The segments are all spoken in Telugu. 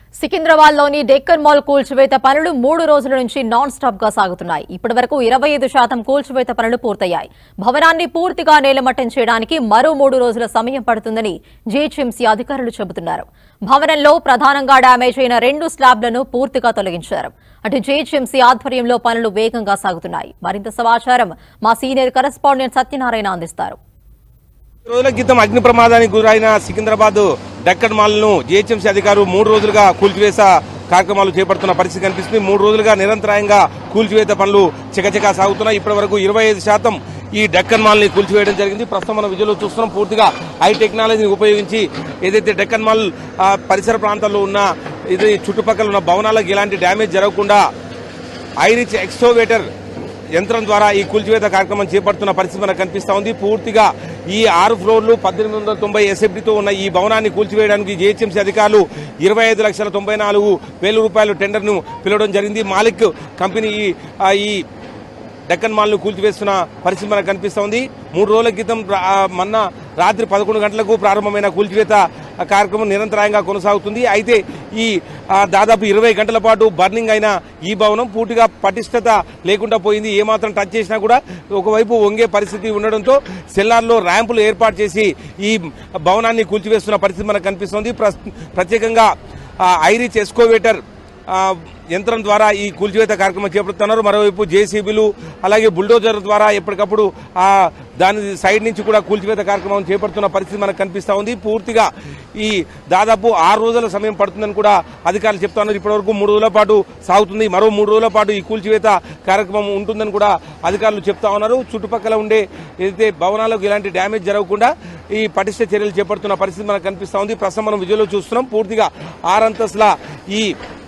సికింద్రాబాద్ లోని డెక్కన్ మాల్ కూల్చివేత పనులు మూడు రోజుల నుంచి నాన్ స్టాప్ గా సాగుతున్నాయి ఇప్పటి వరకు ఇరవై ఐదు శాతం కూల్చివేత పనులు పూర్తయ్యాయి భవనాన్ని పూర్తిగా నేలమట్టం చేయడానికి మరో మూడు రోజుల సమయం పడుతుందని జీహెచ్ఎంసీ అధికారులు చెబుతున్నారు భవనంలో ప్రధానంగా డ్యామేజ్ అయిన రెండు స్లాబ్లను పూర్తిగా తొలగించారు అటు జీహెచ్ఎంసీ ఆధ్వర్యంలో పనులు వేగంగా సాగుతున్నాయి మరింత సమాచారం మా సీనియర్ కరెస్పాండెంట్ సత్యనారాయణ అందిస్తారు రోజుల క్రితం అగ్ని ప్రమాదానికి గురైన సికింద్రాబాద్ డక్కన్ మాల్ ను జీహెచ్ఎంసీ అధికారులు మూడు రోజులుగా కూల్చివేత కార్యక్రమాలు చేపడుతున్న పరిస్థితి కనిపిస్తుంది మూడు రోజులుగా నిరంతరాయంగా కూల్చివేత పనులు చకచకా సాగుతున్నాయి ఇప్పటి వరకు ఇరవై ఐదు శాతం ఈ డక్కన్ మాల్ ని కూల్చివేయడం జరిగింది ప్రస్తుతం మన విజువల్ చూస్తున్నాం పూర్తిగా హై టెక్నాలజీని ఉపయోగించి ఏదైతే డక్కన్ మాల్ ఆ, పరిసర ప్రాంతాల్లో ఉన్న ఇది చుట్టుపక్కల ఉన్న భవనాలకు ఎలాంటి డ్యామేజ్ జరగకుండా ఐరిచ్ ఎక్స్టోవేటర్ యంత్రం ద్వారా ఈ కూల్చివేత కార్యక్రమం చేపడుతున్న పరిస్థితి మనకు కనిపిస్తా ఉంది పూర్తిగా ఈ ఆరు ఫ్లోర్లు పద్దెనిమిది వందల తొంభై ఎస్ఎఫ్టీతో ఉన్న ఈ భవనాన్ని కూల్చివేయడానికి జీహెచ్ఎంసీ అధికారులు ఇరవై ఐదు లక్షల తొంభై నాలుగు వేల రూపాయల టెండర్ను పిలవడం జరిగింది మాలిక్ కంపెనీ ఈ- ఆ, ఈ డెక్కన్ మాల్ను కూల్చివేస్తున్న పరిస్థితి మనకు కనిపిస్తూ ఉంది మూడు రోజుల క్రితం రా- ఆ, మొన్న రాత్రి పదకొండు గంటలకు ప్రారంభమైన కూల్చివేత కార్యక్రమం నిరంతరాయంగా కొనసాగుతుంది అయితే ఈ ఆ, దాదాపు ఇరవై గంటల పాటు బర్నింగ్ అయిన ఈ భవనం పూర్తిగా పటిష్టత లేకుండా పోయింది ఏమాత్రం టచ్ చేసినా కూడా ఒకవైపు వంగే పరిస్థితి ఉండడంతో సెల్లార్లో ర్యాంపులు ఏర్పాటు చేసి ఈ భవనాన్ని కూల్చివేస్తున్న పరిస్థితి మనకు కనిపిస్తోంది ప్రస్- ప్రత్యేకంగా ఆ, ఐరిచ్ ఎస్కోవేటర్ ఆ, యంత్రం ద్వారా ఈ కూల్చివేత కార్యక్రమం చేపడుతున్నారు మరోవైపు జేసీబీలు అలాగే బుల్డోజర్ ద్వారా ఎప్పటికప్పుడు ఆ దాని సైడ్ నుంచి కూడా కూల్చివేత కార్యక్రమం చేపడుతున్న పరిస్థితి మనకు కనిపిస్తా ఉంది పూర్తిగా ఈ దాదాపు ఆరు రోజుల సమయం పడుతుందని కూడా అధికారులు చెప్తా ఉన్నారు ఇప్పటివరకు మూడు రోజుల పాటు సాగుతుంది మరో మూడు రోజుల పాటు ఈ కూల్చివేత కార్యక్రమం ఉంటుందని కూడా అధికారులు చెప్తా ఉన్నారు చుట్టుపక్కల ఉండే ఏదైతే భవనాలకు ఎలాంటి డ్యామేజ్ జరగకుండా ఈ పటిష్ట చర్యలు చేపడుతున్న పరిస్థితి మనకు కనిపిస్తా ఉంది ప్రస్తుతం మనం విజువల్లో చూస్తున్నాం పూర్తిగా ఆరంతస్తుల ఈ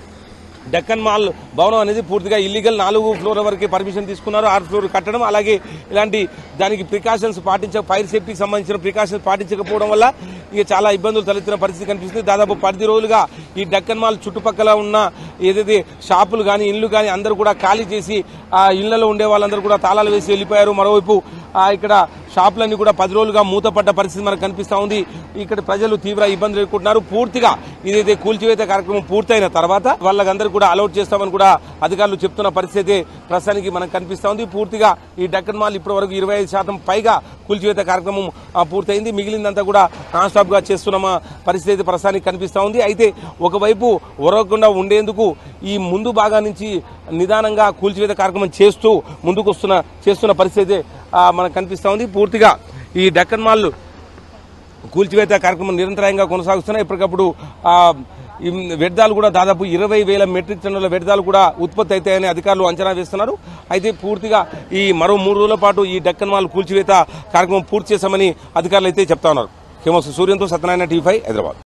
డెక్కన్ మాల్ భవనం అనేది పూర్తిగా ఇల్లీగల్ నాలుగు ఫ్లోర్ వరకే పర్మిషన్ తీసుకున్నారు ఆరు ఫ్లోర్ కట్టడం అలాగే ఇలాంటి దానికి ప్రికాషన్స్ పాటించ ఫైర్ సేఫ్టీకి సంబంధించిన ప్రికాషన్స్ పాటించకపోవడం వల్ల ఇక చాలా ఇబ్బందులు తలెత్తిన పరిస్థితి కనిపిస్తుంది దాదాపు పది రోజులుగా ఈ డెక్కన్ మాల్ చుట్టుపక్కల ఉన్న ఏదైతే షాపులు కానీ ఇల్లు కానీ అందరూ కూడా ఖాళీ చేసి ఆ ఇళ్లలో ఉండే వాళ్ళందరూ కూడా తాళాలు వేసి వెళ్ళిపోయారు మరోవైపు ఆ ఇక్కడ షాపులన్నీ కూడా పది రోజులుగా మూతపడ్డ పరిస్థితి మనకు కనిపిస్తా ఉంది ఇక్కడ ప్రజలు తీవ్ర ఇబ్బందులు ఎదుర్కొంటున్నారు పూర్తిగా ఇదైతే కూల్చివేత కార్యక్రమం పూర్తయిన తర్వాత వాళ్ళకందరూ కూడా అలౌట్ చేస్తామని కూడా అధికారులు చెప్తున్న పరిస్థితి ప్రస్తుతానికి మనకు కనిపిస్తా ఉంది పూర్తిగా ఈ డక్కన్ మాల్ ఇప్పటి వరకు ఇరవై ఐదు శాతం పైగా కూల్చివేత కార్యక్రమం ఆ, పూర్తయింది మిగిలిందంతా కూడా నాన్ స్టాప్ గా చేస్తున్న పరిస్థితి అయితే ప్రస్తుతానికి కనిపిస్తా ఉంది అయితే ఒకవైపు ఒరవకుండా ఉండేందుకు ఈ ముందు భాగం నుంచి నిదానంగా కూల్చివేత కార్యక్రమం చేస్తూ ముందుకు వస్తున్న చేస్తున్న పరిస్థితి అయితే, ఆ, మనకు కనిపిస్తా ఉంది పూర్తిగా ఈ డక్కన్ మాల్ కూల్చివేత కార్యక్రమం నిరంతరాయంగా కొనసాగుతున్నాయి ఎప్పటికప్పుడు ఆ, ఈ వ్యర్థాలు కూడా దాదాపు ఇరవై వేల మెట్రిక్ టన్నుల వ్యర్థాలు కూడా ఉత్పత్తి అవుతాయని అధికారులు అంచనా వేస్తున్నారు అయితే పూర్తిగా ఈ మరో మూడు రోజుల పాటు ఈ డక్కన్ మాల్ కూల్చివేత కార్యక్రమం పూర్తి చేశామని అధికారులు అయితే చెప్తా ఉన్నారు హేమస్ సూర్యంతో సత్యనారాయణ టీ ఫైవ్ హైదరాబాద్